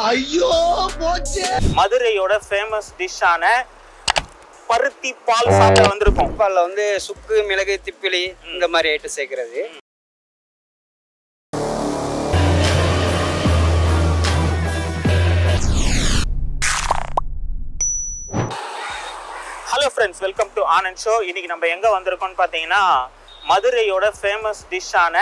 ஐயோ போச்சு மதுரையோட ஃபேமஸ் டிஷ்ஷான பருத்தி பால் சாப்பிட வந்திருக்கோம் பாலில் வந்து சுக்கு மிளகு திப்பிலி இந்த மாதிரி ஐட்டம் சேர்க்கறது hello friends welcome to Anand show இன்னைக்கு நம்ம எங்க வந்திருக்கோம்னு பார்த்தீங்கன்னா மதுரையோட ஃபேமஸ் டிஷ்ஷான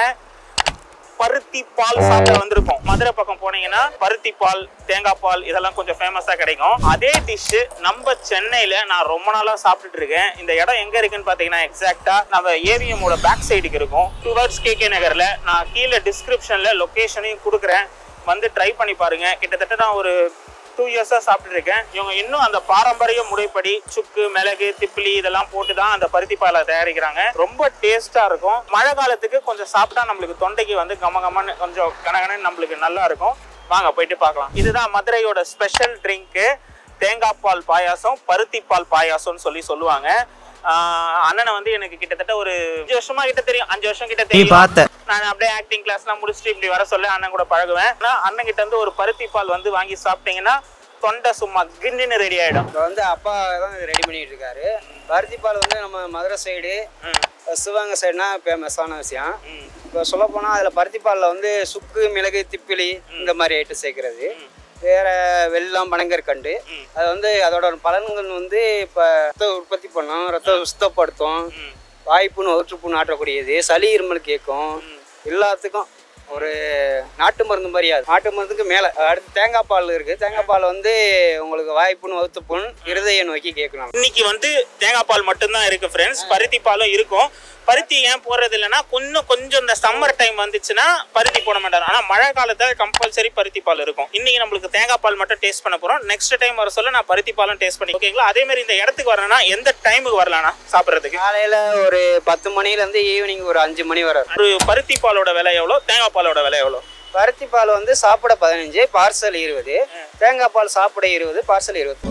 பருத்தி பால் சாப்பிட வந்திருக்கோம் மதுரை பக்கம் போனீங்கன்னா பருத்தி பால் தேங்காய் பால் இதெல்லாம் கொஞ்சம் ஃபேமஸா கிடைக்கும் அதே டிஷ் நம்ம சென்னையில நான் ரொம்ப நாளா சாப்பிட்டுட்டு இருக்கேன் இந்த இடம் எங்க இருக்குன்னு பாத்தீங்கன்னா எக்ஸாக்டா நம்ம ஏவிஎம்மோட பேக் சைடுக்கு இருக்கும் டுவர்ட்ஸ் கேகே நகர்ல நான் கீழே டிஸ்கிரிப்ஷன்ல லொகேஷனையும் கொடுக்குறேன் வந்து ட்ரை பண்ணி பாருங்க கிட்டத்தட்ட நான் ஒரு டூ இயர்ஸாக சாப்பிட்டு இருக்கேன் இவங்க இன்னும் அந்த பாரம்பரிய முறைப்படி சுக்கு மிளகு திப்பிலி இதெல்லாம் போட்டு தான் அந்த பருத்தி பாலை தயாரிக்கிறாங்க ரொம்ப டேஸ்ட்டாக இருக்கும் மழை காலத்துக்கு கொஞ்சம் சாப்பிட்டா நம்மளுக்கு தொண்டைக்கு வந்து கம கமன்னு கொஞ்சம் கனகனன்னு நம்மளுக்கு நல்லா இருக்கும் வாங்க போயிட்டு பார்க்கலாம் இதுதான் மதுரையோட ஸ்பெஷல் ட்ரிங்க்கு தேங்காய் பால் பாயாசம் பருத்தி பால் பாயாசம்னு சொல்லி சொல்லுவாங்க ஆஹ் அண்ணனை வந்து எனக்கு கிட்டத்தட்ட ஒரு அஞ்சு வருஷமா கிட்ட தெரியும் அஞ்சு வருஷம் கிட்ட தெரியும் பார்த்த நான் அப்படியே ஆக்டிங் கிளாஸ்லாம் முடிச்சுட்டு இப்படி வர சொல்ல அண்ணன் கூட பழகுவேன் ஆனா அண்ணன் கிட்ட இருந்து ஒரு பருத்தி பால் வந்து வாங்கி சாப்பிட்டீங்கன்னா தொண்டை சும்மா கிண்டின்னு ரெடி ஆயிடும் இப்போ வந்து அப்பா தான் ரெடி பண்ணிட்டு இருக்காரு பருத்தி பால் வந்து நம்ம மதுரை சைடு ம், சிவகங்கை சைடுனா ஃபேமஸான விஷயம் ம், இப்போ சொல்ல போனால் அதில் பருத்தி பாலில் வந்து சுக்கு மிளகு திப்பிலி இந்த மாதிரி ஐட்டம் சேர்க்கறது வேற வெல்லம் பனங்கற்கண்டு ம். அது வந்து அதோட பலன்கள் வந்து இப்போ ரத்த உற்பத்தி பண்ணும் ரத்த சுத்தப்படுத்தும் ம். வாய்ப்புண் வயிற்றுப்புண் ஆற்றக்கூடியது சளி இருமல் கேட்கும் எல்லாத்துக்கும் ஒரு நாட்டு மருந்து மாதிரியா அது. நாட்டு மருந்துக்கு மேலே அடுத்து தேங்காய் பால் இருக்குது தேங்காய் பால் வந்து உங்களுக்கு வாய்ப்புண் வகுத்துப்புண் இருதய நோக்கி கேட்கலாம் இன்னைக்கு வந்து தேங்காய் பால் மட்டும்தான் இருக்கு ஃப்ரெண்ட்ஸ் பருத்தி பாலும் இருக்கும் பருத்தி ஏன் போடுறது இல்லைன்னா கொஞ்சம் கொஞ்சம் இந்த சம்மர் டைம் வந்துச்சுன்னா பருத்தி போட மாட்டாங்க ஆனா மழை காலத்துல கம்பல்சரி பருத்தி பால் இருக்கும் இன்னைக்கு நம்மளுக்கு தேங்காய் பால் மட்டும் டேஸ்ட் பண்ண போறோம் நெக்ஸ்ட் டைம் வர சொல்ல நான் பருத்தி பாலும் டேஸ்ட் பண்ணி ஓகேங்களா அதே மாதிரி இந்த இடத்துக்கு வரேன்னா எந்த டைமுக்கு வரலாம்னா சாப்பிட்றதுக்கு காலையில் ஒரு பத்து மணிலேருந்து ஈவினிங் ஒரு அஞ்சு மணி வரை ஒரு பருத்தி பாலோட விலை எவ்வளோ தேங்காய் பாலோட விலை எவ்வளோ பருத்தி பால் வந்து சாப்பிட பதினஞ்சு பார்சல் இருபது தேங்காய் பால் சாப்பிட இருபது பார்சல் இருபது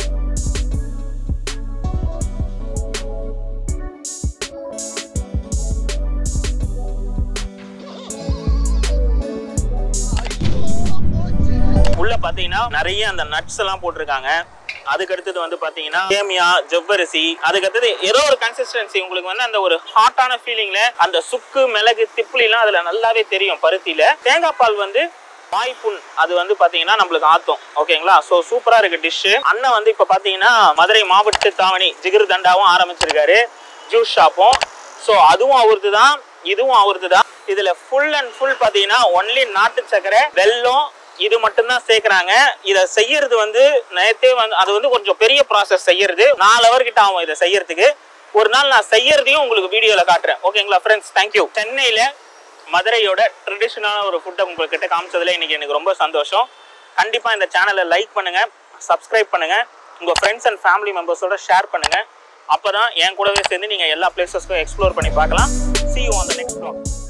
உள்ள பாத்தீங்கன்னா நிறைய அந்த நட்ஸ் எல்லாம் போட்டிருக்காங்க அதுக்கு அடுத்தது வந்து பாத்தீங்கன்னா சேமியா ஜவ்வரிசி அதுக்கு அடுத்தது ஏதோ ஒரு கன்சிஸ்டன்சி உங்களுக்கு வந்து அந்த ஒரு ஹாட்டான ஃபீலிங்ல அந்த சுக்கு மிளகு திப்பிலிலாம் அதுல நல்லாவே தெரியும் பருத்தியில தேங்காய் பால் வந்து வாய்ப்புண் அது வந்து பாத்தீங்கன்னா நம்மளுக்கு ஆத்தும் ஓகேங்களா சோ சூப்பரா இருக்கு டிஷ் அண்ணன் வந்து இப்ப பாத்தீங்கன்னா மதுரை மாவட்ட தாவணி ஜிகிர் தண்டாவும் ஆரம்பிச்சிருக்காரு ஜூஸ் ஷாப்பும் ஸோ அதுவும் அவருது தான் இதுவும் அவருது தான் இதுல ஃபுல் அண்ட் ஃபுல் பாத்தீங்கன்னா ஒன்லி நாட்டு சக்கரை வெல்லம் இது மட்டும்தான் சேர்க்குறாங்க இதை செய்யறது வந்து நேத்தே வந்து அது வந்து கொஞ்சம் பெரிய ப்ராசஸ் செய்யறது நாலு ஹவர் கிட்ட ஆகும் இதை செய்யறதுக்கு ஒரு நாள் நான் செய்யறதையும் உங்களுக்கு வீடியோல காட்டுறேன் ஓகேங்களா ஃப்ரெண்ட்ஸ் தேங்க்யூ சென்னையில மதுரையோட ட்ரெடிஷ்னலான ஒரு ஃபுட்டை உங்ககிட்ட காமிச்சதுல இன்னைக்கு எனக்கு ரொம்ப சந்தோஷம் கண்டிப்பா இந்த சேனலை லைக் பண்ணுங்க சப்ஸ்கிரைப் பண்ணுங்க உங்க ஃப்ரெண்ட்ஸ் அண்ட் ஃபேமிலி மெம்பர்ஸோட ஷேர் பண்ணுங்க அப்பதான் என் கூடவே சேர்ந்து நீங்க எல்லா பிளேசஸ்க்கும் எக்ஸ்ப்ளோர் பண்ணி பார்க்கலாம் see you on the next vlog